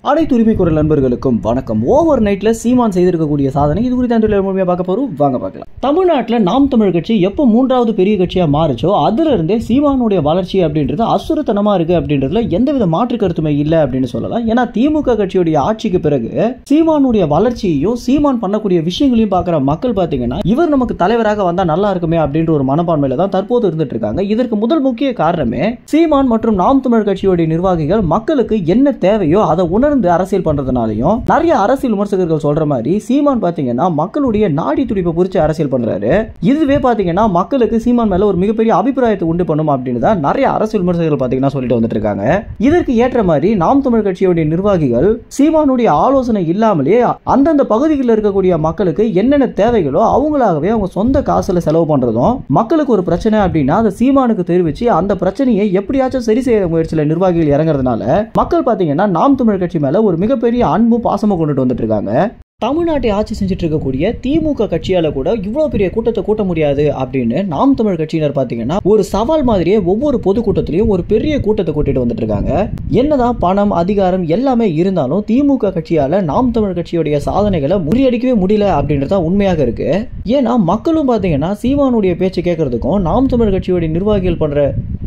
அனைத்து உரிமை குரல் நண்பர்களுக்கும் வணக்கம் ஓவர் நைட்ல சீமான் செய்திருக்கக்கூடிய சாதனை இது குறித்து அந்த முழுமையாக பார்க்க போறோம் வாங்க பார்க்கலாம் தமிழ்நாட்டில் நாம் தமிழ் கட்சி எப்போ மூன்றாவது பெரிய கட்சியா மாறுச்சோ அதுல இருந்தே சீமானுடைய வளர்ச்சி அப்படின்றது அசுரத்தனமா இருக்கு அப்படின்றதுல எந்தவித மாற்று கருத்துமே இல்லை அப்படின்னு சொல்லலாம் ஏன்னா திமுக கட்சியுடைய ஆட்சிக்கு பிறகு சீமானுடைய வளர்ச்சியையும் சீமான் பண்ணக்கூடிய விஷயங்களையும் பார்க்குற மக்கள் பார்த்தீங்கன்னா இவர் நமக்கு தலைவராக வந்தா நல்லா இருக்குமே அப்படின்ற ஒரு மனப்பான்மையில தான் தற்போது இருந்துட்டு இருக்காங்க இதற்கு முதல் முக்கிய காரணமே சீமான் மற்றும் நாம் தமிழ் கட்சியுடைய நிர்வாகிகள் மக்களுக்கு என்ன தேவையோ அதை உணர்ந்து அரசியல் பண்றதுனாலையும் நிறைய அரசியல் விமர்சகர்கள் சொல்ற மாதிரி சீமான் பாத்தீங்கன்னா மக்களுடைய நாடி துடிப்பை புரிச்சு அரசியல் பண்றாரு இதுவே பாத்தீங்கன்னா மக்களுக்கு சீமான் மேல ஒரு மிகப்பெரிய அபிப்பிராயத்தை உண்டு பண்ணும் அப்படின்னு தான் நிறைய அரசியல் விமர்சகர்கள் பாத்தீங்கன்னா சொல்லிட்டு வந்துட்டு இருக்காங்க இதற்கு ஏற்ற மாதிரி நாம் தமிழ் கட்சியுடைய நிர்வாகிகள் சீமானுடைய ஆலோசனை இல்லாமலே அந்தந்த பகுதிகளில் இருக்கக்கூடிய மக்களுக்கு என்னென்ன தேவைகளோ அவங்களாகவே அவங்க சொந்த காசுல செலவு பண்றதும் மக்களுக்கு ஒரு பிரச்சனை அப்படின்னா அதை சீமானுக்கு தெரிவிச்சு அந்த பிரச்சனையை எப்படியாச்சும் சரி செய்யற முயற்சியில நிர்வாகிகள் இறங்குறதுனால மக்கள் பாத்தீங்கன்னா நாம் தமிழ் கட்சி மேல ஒரு மிகப்பெரிய அன்பும் பாசமும் கொண்டுட்டு வந்துட்டு இருக்காங்க தமிழ்நாட்டை ஆட்சி செஞ்சுட்டு இருக்கக்கூடிய திமுக கட்சியால கூட இவ்வளோ பெரிய கூட்டத்தை கூட்ட முடியாது அப்படின்னு நாம் தமிழ் கட்சியினர் பார்த்தீங்கன்னா ஒரு சவால் மாதிரியே ஒவ்வொரு பொதுக்கூட்டத்திலையும் ஒரு பெரிய கூட்டத்தை கூட்டிட்டு வந்துட்டு இருக்காங்க என்னதான் பணம் அதிகாரம் எல்லாமே இருந்தாலும் திமுக கட்சியால நாம் தமிழ் கட்சியுடைய சாதனைகளை முறியடிக்கவே முடியல அப்படின்றத உண்மையாக இருக்கு ஏன்னா மக்களும் பார்த்தீங்கன்னா சீமானுடைய பேச்சு கேட்கறதுக்கும் நாம் தமிழ் கட்சியுடைய நிர்வாகிகள் பண்ற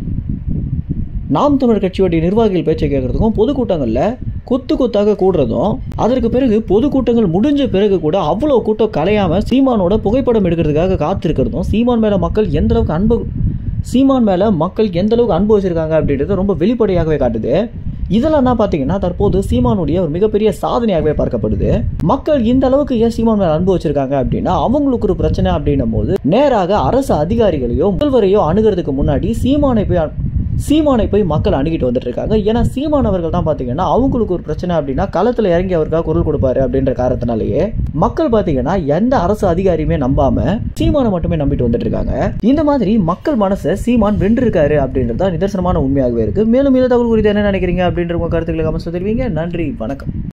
நாம் தமிழ் கட்சியுடைய நிர்வாகிகள் பேச்சை கேட்கறதுக்கும் பொதுக்கூட்டங்களில் கொத்து கொத்தாக கூடுறதும் அதற்கு பிறகு பொதுக்கூட்டங்கள் முடிஞ்ச பிறகு கூட அவ்வளோ கூட்டம் கலையாம சீமானோட புகைப்படம் எடுக்கிறதுக்காக காத்திருக்கிறதும் சீமான் மேல மக்கள் எந்த அளவுக்கு அன்பு சீமான் மேல மக்கள் எந்த அளவுக்கு அன்பு வச்சிருக்காங்க அப்படின்றது ரொம்ப வெளிப்படையாகவே காட்டுது இதெல்லாம் தான் பார்த்தீங்கன்னா தற்போது சீமானுடைய ஒரு மிகப்பெரிய சாதனையாகவே பார்க்கப்படுது மக்கள் இந்த அளவுக்கு ஏன் சீமான் மேல அன்பு வச்சிருக்காங்க அப்படின்னா அவங்களுக்கு ஒரு பிரச்சனை அப்படின்னும் போது நேராக அரசு அதிகாரிகளையோ முதல்வரையோ அணுகிறதுக்கு முன்னாடி சீமானை போய் சீமானை போய் மக்கள் அணுகிட்டு வந்துட்டு இருக்காங்க ஏன்னா சீமான் அவர்கள் தான் பார்த்தீங்கன்னா அவங்களுக்கு ஒரு பிரச்சனை அப்படின்னா களத்தில் இறங்கி அவருக்காக குரல் கொடுப்பாரு அப்படின்ற காரணத்தினாலேயே மக்கள் பார்த்தீங்கன்னா எந்த அரசு அதிகாரியுமே நம்பாம சீமானை மட்டுமே நம்பிட்டு வந்துட்டு இருக்காங்க இந்த மாதிரி மக்கள் மனசை சீமான் வென்றிருக்காரு அப்படின்றது தான் நிதர்சனமான உண்மையாகவே இருக்கு மேலும் இந்த தகவல் குறித்து என்ன நினைக்கிறீங்க அப்படின்ற உங்க கருத்துக்களை கமெண்ட்ஸ் தெரிவிங்க நன்றி வணக்கம்